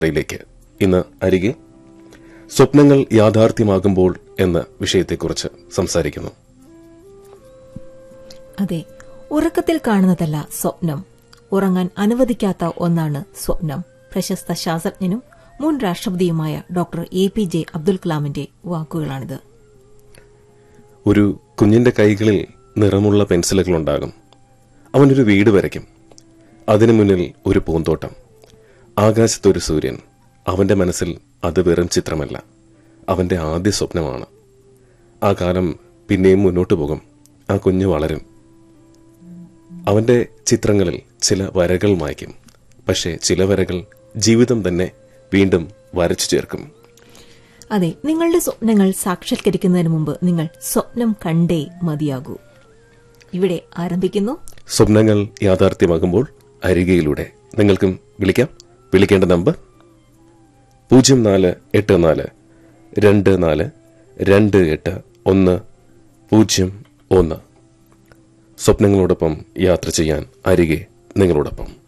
യിലേക്ക് ഇന്ന് അരികെ സ്വപ്നങ്ങൾ യാഥാർത്ഥ്യമാകുമ്പോൾ എന്ന വിഷയത്തെക്കുറിച്ച് സംസാരിക്കുന്നു അതെ ഉറക്കത്തിൽ കാണുന്നതല്ല സ്വപ്നം ഉറങ്ങാൻ അനുവദിക്കാത്ത ഒന്നാണ് സ്വപ്നം പ്രശസ്ത ശാസ്ത്രജ്ഞനും മുൻ രാഷ്ട്രപതിയുമായ doctor A P J Abdul കലാമിന്റെ വാക്കുകളാണിത് ഒരു കുഞ്ഞിന്റെ കൈകളിൽ നിറമുള്ള പെൻസിലുകളുണ്ടാകും അവനൊരു വീട് വരയ്ക്കും അതിനു മുന്നിൽ ഒരു പൂന്തോട്ടം ആകാശത്തൊരു സൂര്യൻ അവന്റെ മനസ്സിൽ അത് വെറും ചിത്രമല്ല അവന്റെ ആദ്യ സ്വപ്നമാണ് ആ കാലം പിന്നെയും മുന്നോട്ട് പോകും ആ കുഞ്ഞ് വളരും അവന്റെ ചിത്രങ്ങളിൽ ചില വരകൾ മായ്ക്കും പക്ഷേ ചില വരകൾ ജീവിതം തന്നെ വീണ്ടും വരച്ചു ചേർക്കും അതെ നിങ്ങളുടെ സ്വപ്നങ്ങൾ സാക്ഷാത്കരിക്കുന്നതിന് മുമ്പ് നിങ്ങൾ സ്വപ്നം കണ്ടേ മതിയാകൂ ഇവിടെ ആരംഭിക്കുന്നു സ്വപ്നങ്ങൾ യാഥാർത്ഥ്യമാകുമ്പോൾ അരികയിലൂടെ നിങ്ങൾക്കും വിളിക്കാം വിളിക്കേണ്ട നമ്പർ പൂജ്യം നാല് എട്ട് നാല് രണ്ട് നാല് രണ്ട് എട്ട് ഒന്ന് പൂജ്യം ഒന്ന് സ്വപ്നങ്ങളോടൊപ്പം യാത്ര ചെയ്യാൻ അരികെ നിങ്ങളോടൊപ്പം